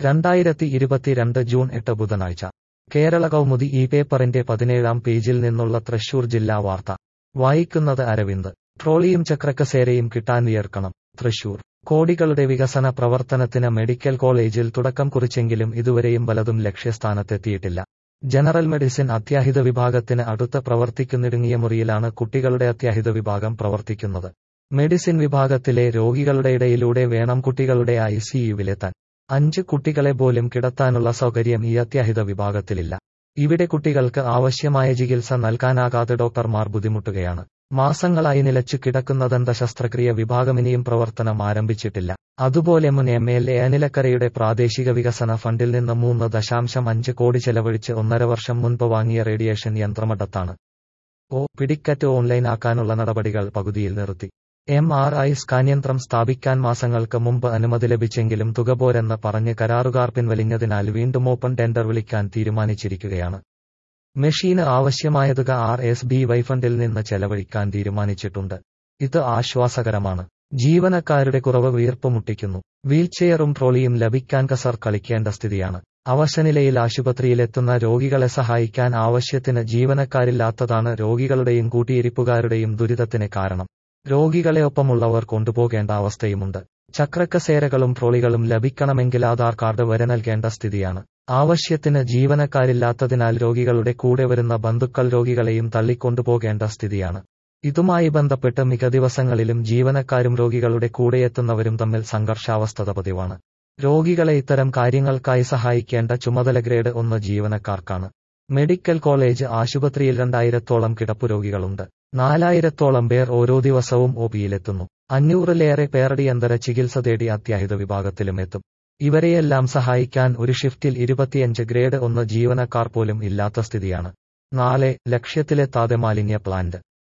രണ്ടായിരത്തി ഇരുപത്തിരണ്ട് ജൂൺ എട്ട് ബുധനാഴ്ച കേരള കൗമുദി ഈ പേപ്പറിന്റെ പതിനേഴാം പേജിൽ നിന്നുള്ള തൃശൂർ ജില്ലാ വാർത്ത വായിക്കുന്നത് അരവിന്ദ് ട്രോളിയും ചക്രക്കസേരയും കിട്ടാൻ വിയർക്കണം തൃശൂർ കോടികളുടെ വികസന പ്രവർത്തനത്തിന് മെഡിക്കൽ കോളേജിൽ തുടക്കം കുറിച്ചെങ്കിലും ഇതുവരെയും പലതും ലക്ഷ്യസ്ഥാനത്തെത്തിയിട്ടില്ല ജനറൽ മെഡിസിൻ അത്യാഹിത വിഭാഗത്തിന് അടുത്ത് പ്രവർത്തിക്കുന്നിടുങ്ങിയ മുറിയിലാണ് കുട്ടികളുടെ അത്യാഹിത വിഭാഗം പ്രവർത്തിക്കുന്നത് മെഡിസിൻ വിഭാഗത്തിലെ രോഗികളുടെ ഇടയിലൂടെ വേണം കുട്ടികളുടെ ഐസിയുവിലെത്താൻ അഞ്ച് കുട്ടികളെ പോലും കിടത്താനുള്ള സൗകര്യം ഈ അത്യാഹിത വിഭാഗത്തിലില്ല ഇവിടെ കുട്ടികൾക്ക് ആവശ്യമായ ചികിത്സ നൽകാനാകാതെ ഡോക്ടർമാർ ബുദ്ധിമുട്ടുകയാണ് മാസങ്ങളായി നിലച്ചു കിടക്കുന്ന ദന്തശസ്ത്രക്രിയ വിഭാഗം ഇനിയും പ്രവർത്തനം ആരംഭിച്ചിട്ടില്ല അതുപോലെ മുൻ എം എൽ എ അനിലക്കരയുടെ പ്രാദേശിക വികസന ഫണ്ടിൽ നിന്ന് മൂന്ന് ദശാംശം അഞ്ച് കോടി ചെലവഴിച്ച് ഒന്നര വർഷം മുൻപ് വാങ്ങിയ റേഡിയേഷൻ യന്ത്രമട്ടത്താണ് ഓ പിടിക്കറ്റ് ഓൺലൈൻ ആക്കാനുള്ള നടപടികൾ പകുതിയിൽ നിർത്തി എം ആർ ഐ സ്കാൻ യന്ത്രം സ്ഥാപിക്കാൻ മാസങ്ങൾക്ക് മുമ്പ് അനുമതി ലഭിച്ചെങ്കിലും തുക പോരെന്ന് പറഞ്ഞ് കരാറുകാർ പിൻവലിഞ്ഞതിനാൽ വീണ്ടും ഓപ്പൺ ടെൻഡർ വിളിക്കാൻ തീരുമാനിച്ചിരിക്കുകയാണ് മെഷീന് ആവശ്യമായ തുക ആർ എസ് ബി വൈ ഫണ്ടിൽ നിന്ന് ചെലവഴിക്കാൻ തീരുമാനിച്ചിട്ടുണ്ട് ഇത് ആശ്വാസകരമാണ് ജീവനക്കാരുടെ കുറവ് വീർപ്പ് മുട്ടിക്കുന്നു വീൽചെയറും ട്രോളിയും ലഭിക്കാൻ കസർ കളിക്കേണ്ട സ്ഥിതിയാണ് അവശനിലയിൽ ആശുപത്രിയിലെത്തുന്ന രോഗികളെ സഹായിക്കാൻ ആവശ്യത്തിന് ജീവനക്കാരില്ലാത്തതാണ് രോഗികളുടെയും കൂട്ടിയിരിപ്പുകാരുടെയും ദുരിതത്തിന് കാരണം രോഗികളെ ഒപ്പമുള്ളവർ കൊണ്ടുപോകേണ്ട അവസ്ഥയുമുണ്ട് ചക്രക്കസേരകളും ട്രോളികളും ലഭിക്കണമെങ്കിൽ ആധാർ കാർഡ് വരെ നൽകേണ്ട സ്ഥിതിയാണ് ആവശ്യത്തിന് ജീവനക്കാരില്ലാത്തതിനാൽ രോഗികളുടെ കൂടെ വരുന്ന ബന്ധുക്കൾ രോഗികളെയും തള്ളിക്കൊണ്ടുപോകേണ്ട സ്ഥിതിയാണ് ഇതുമായി ബന്ധപ്പെട്ട് മിക്ക ദിവസങ്ങളിലും ജീവനക്കാരും രോഗികളുടെ കൂടെയെത്തുന്നവരും തമ്മിൽ സംഘർഷാവസ്ഥത പതിവാണ് രോഗികളെ ഇത്തരം കാര്യങ്ങൾക്കായി സഹായിക്കേണ്ട ചുമതല ഗ്രേഡ് ഒന്ന് ജീവനക്കാർക്കാണ് മെഡിക്കൽ കോളേജ് ആശുപത്രിയിൽ രണ്ടായിരത്തോളം കിടപ്പുരോഗികളുണ്ട് നാലായിരത്തോളം പേർ ഓരോ ദിവസവും ഒപിയിലെത്തുന്നു അഞ്ഞൂറിലേറെ പേരടിയന്തര ചികിത്സ തേടി അത്യാഹിത വിഭാഗത്തിലും എത്തും ഇവരെയെല്ലാം സഹായിക്കാൻ ഒരു ഷിഫ്റ്റിൽ ഇരുപത്തിയഞ്ച് ഗ്രേഡ് ഒന്ന് ജീവനക്കാർ പോലും ഇല്ലാത്ത സ്ഥിതിയാണ് നാളെ ലക്ഷ്യത്തിലെത്താതെ മാലിന്യ പ്ലാന്റ്